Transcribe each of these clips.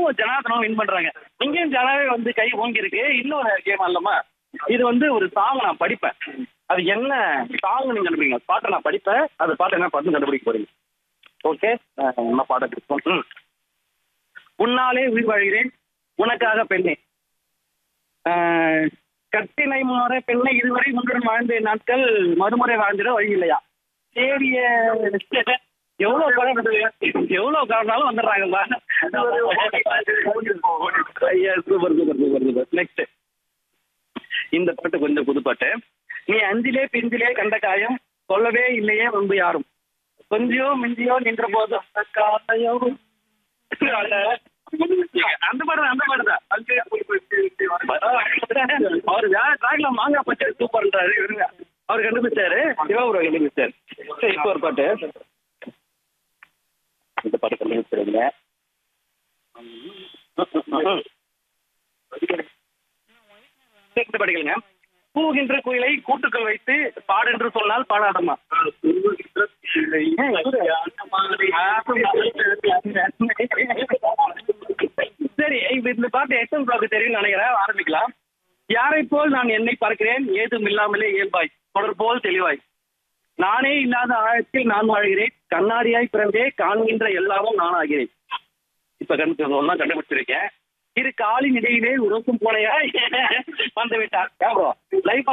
ஜனாதனம் win பண்றாங்க இங்கேயும் ஜனாவே வந்து கை ஓங்கி இருக்கு இன்னொரு கேம் அல்லமா இது வந்து ஒரு சாங் நான் படிப்பேன் அது என்ன சாங் நீங்க கண்டுபிடிங்க பாட்டை நான் படிப்பேன் அது பாட்டு என்ன பாட்டு கண்டுபிடிக்க போறீங்க ஓகே என்ன பாடம் இருக்கும் ம். உன்னாலே உயிர் வாழ்கிறேன் உனக்காக பெண்ணே ஆஹ், கட்டினை மாற பெண்ணை இதுவரை முன்னுடன் வாழ்ந்த நாட்கள் மறுமுறை வாழ்ந்திட வழி இல்லையா சரிய எவ்வளவு படம் எவ்வளவு காரணாலும் வந்துடுறாங்கப்பா ஐயா super super super super next இந்த பாட்டு கொஞ்சம் புதுப்பாட்டு நீ அஞ்சிலே பிஞ்சிலே கண்ட காயம் சொல்லவே இல்லையே முன்பு யாரும் கொஞ்சியோ மிஞ்சியோ நின்ற போதும் காலையோ அந்த பாடு அந்த பாடு தான் அவரு வேற ட்ராக்ல மாங்காய் பச்சை சூப்பர்ன்றாரு இருங்க அவர் கண்டுபிடிச்சாரு சிவபுரம் கண்டுபிடிச்சாரு சரி இப்போ ஒரு பாட்டு இந்த பாட்டு கண்டுபிடிச்சிருங்க இந்த படிக்கலுங்க பூகின்ற குயிலை கூட்டுக்குள் வைத்து பாடென்று சொன்னால் பாடாதம்மா சரி இப்ப இந்த பாட்டு எஸ்எம் பிளாக் தெரியும் நினைக்கிறேன் ஆரம்பிக்கலாம் யாரை போல் நான் என்னை பார்க்கிறேன் ஏதும் இல்லாமலே இயல்பாய் தொடர் போல் தெளிவாய் நானே இல்லாத ஆழத்தில் நான் வாழ்கிறேன் கண்ணாடியாய் பிறந்தே காண்கின்ற எல்லாமும் நான் ஆகிறேன் இப்ப கண்டு ஒன்னா கண்டுபிடிச்சிருக்கேன் இரு காலின் இடையிலே உறக்கும் போனையாய் வந்து விட்டார் லைஃப்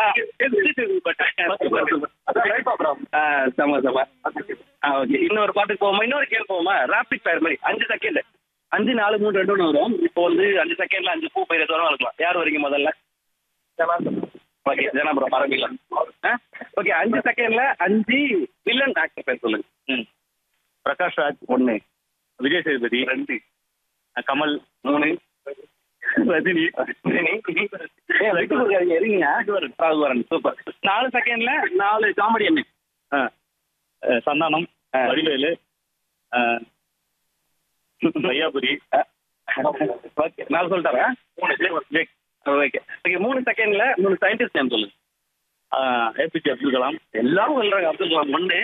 செம செம ஓகே இன்னொரு பாட்டுக்கு போவோமா இன்னொரு கேள்வி போவோமா ராபிட் ஃபயர் மாதிரி அஞ்சு செகண்ட் அஞ்சு நாலு மூணு ரெண்டு ஒன்று வரும் இப்போ வந்து அஞ்சு செகண்ட்ல அஞ்சு பூ பயிர் எதுவும் வளர்க்கலாம் யார் வரீங்க முதல்ல ஓகே ஜனாபுரம் ஆரம்பிக்கலாம் ஓகே அஞ்சு செகண்ட்ல அஞ்சு வில்லன் ஆக்டர் பேர் சொல்லுங்க ம் பிரகாஷ் ராஜ் ஒன்று விஜய் சேதுபதி ரெண்டு கமல் மூணு ரஜினி ரஜினி. ஏய், விட்டு கொடுக்காதீங்க, இருங்க. ரகுவரன், சூப்பர் நாலு செகண்ட்ல நாலு காமெடி என்ன ஆ, அஹ் சந்தானம் ஆ. வடிவேலு அஹ், வையாபுரி ஓகே நாலு சொல்லிட்டாரா விவேக், ஓகே ஓகே மூணு செகண்ட்ல மூணு சயின்டிஸ்ட் நேம் சொல்லுங்க அஹ், ஏபிஜே அப்துல் கலாம் எல்லாரும் சொல்றாங்க அப்துல் கலாம் ஒன்று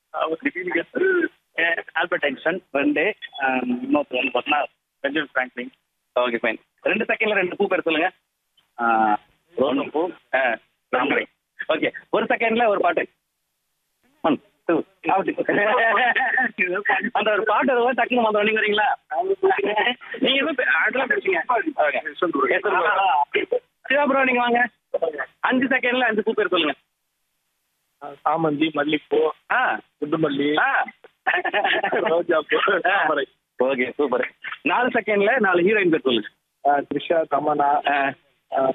ஆல்பர்ட் ஐன்ஸ்டன் ரெண்டு அஹ், இன்னொருத்தர் வந்து பார்த்தீங்கன்னா பெஞ்சமின் ஃப்ராங்க்லின் ஓகே ஃபைன் ரெண்டு செகண்ட்ல ரெண்டு பூ பேர் சொல்லுங்க அஹ், ரோசம் பூ ராமரை ஓகே ஒரு செகண்ட்ல ஒரு பாட்டு ஒன் டூ அந்த ஒரு பாட்டு வரும்போது டக்குனு வந்து நீங்க வரீங்களா நீங்க எதுவும் அதெல்லாம் பேசுங்க சிவபுரம் நீங்க வாங்க அஞ்சு செகண்ட்ல அஞ்சு பூ பேர் சொல்லுங்க சாமந்தி மல்லிப்பூ ஆ குண்டுமல்லி ஆ ரோஜா பூ தாமரை ஓகே சூப்பர் நாலு செகண்ட்ல நாலு ஹீரோயின் பேர் சொல்லுங்க அஹ், த்ரிஷா தமனா ஆ. அஹ்,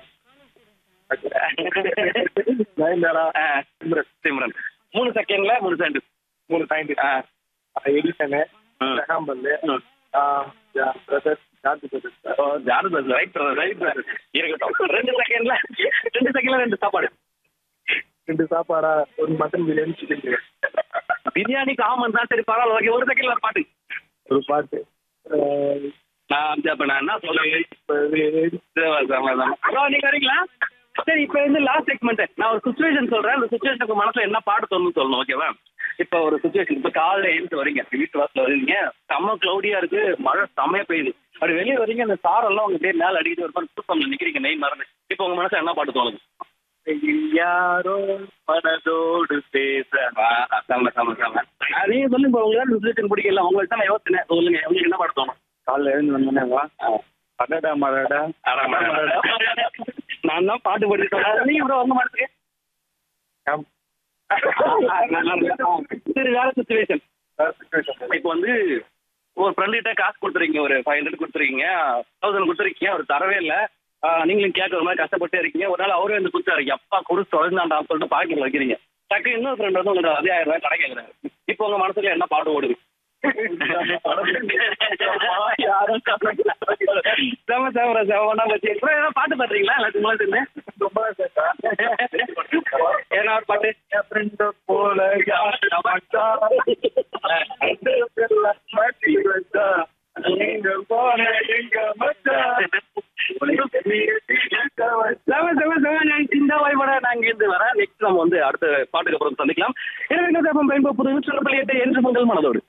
நயன்தாரா ஆ. சிம்ரன் மூணு செகண்ட்ல மூணு செகண்ட் மூணு சயின்டிஸ்ட் எடிசனு ம். ரகாம்பல்லு ம். பிரதர் ஜார்ஜ் பிரதர் ஜாரு பஸ் ரைட் ரைட் இருக்கட்டும் ரெண்டு செகண்ட்ல ரெண்டு செகண்ட்ல ரெண்டு சாப்பாடு ரெண்டு சாப்பாடா ஒரு mutton biryani chicken biryani biryani common தான் சரி பரவாயில்ல ஓகே ஒரு செகண்ட்ல ஒரு பாட்டு ஒரு பாட்டு அஹ், நான் வந்து அப்ப நான் என்ன சொல்லுவேன் இப்ப இது- நீங்க வரீங்களா சரி இப்போ வந்து லாஸ்ட் செக்மெண்ட் நான் ஒரு சுச்சுவேஷன் சொல்றேன் அந்த சுச்சுவேஷனுக்கு மனசுல என்ன பாட்டு சொல்லணும்னு சொல்லணும் ஓகேவா இப்போ ஒரு சுச்சுவேஷன் இப்போ காலைல எழுந்து வரீங்க வீட்டு வாசல் வரீங்க செம்ம க்ளௌடியா இருக்கு மழை செம்மையா பெய்யுது அப்படி வெளியே வரீங்க அந்த சாரெல்லாம் உங்க பேர் மேல அடிக்கிட்டு ஒரு மாதிரி தூக்கம்ல நிக்கிறீங்க நெய் மறந்து இப்போ உங்க மனசுல என்ன பாட்டு தோணுது யாரோ மனதோடு பேச செம்ம செம்ம செம்ம நீங்க சொல்லுங்க உங்களுக்கு சுச்சுவேஷன் பிடிக்கல உங்கள்ட்ட நான் யோசிச்சேன் சொல்லுங்க உங்களுக்கு என்ன பாட்டு தோணும் காலைல எழுந்து வந்தோன்னே வா படடா மடடா நான் தான் பாட்டு படிச்சு நீங்க கூட வந்த மாட்டேங்க சரி வேற சுச்சுவேஷன் இப்போ வந்து ஒரு ஃப்ரெண்டு கிட்ட காசு கொடுத்துருக்கீங்க ஒரு ஃபைவ் ஹண்ட்ரட் கொடுத்துருக்கீங்க தௌசண்ட் கொடுத்துருக்கீங்க அவர் தரவே இல்லை நீங்களும் கேட்க ஒரு மாதிரி கஷ்டப்பட்டே இருக்கீங்க ஒரு நாள் அவரே வந்து கொடுத்தாரு அப்பா கொடுத்து தொலைஞ்சாண்டா சொல்லிட்டு பாக்கெட்ல வைக்கிறீங்க டக்கு இன்னொரு ஃப்ரெண்ட் வந்து உங்களுக்கு அதே ஆயிரம் ரூபாய் கடை கேட்குறாரு இப்போ உங்க மனசுல என்ன பாட்டு ஓடுது செம செம செம ஒன்றா வச்சு இப்போ ஏதாவது பாட்டு பாடுறீங்களா எல்லாத்துக்கும் மேலே சேர்ந்து ஏன்னா ஒரு பாட்டு என் ஃப்ரெண்ட் போல யாரு மச்சான்? அந்த பேர்ல மாட்டி வச்சா. நீங்க போன எங்க மச்சான்? நீ எங்க வச்சா? செம செம செம நான் இந்த வாய்ப்பட நான் இங்கிருந்து வரேன் நெக்ஸ்ட் நம்ம வந்து அடுத்த பாட்டுக்கு அப்புறம் சந்திக்கலாம் எனவே பயன்படுத்துவது என்று முதல் மனதோடு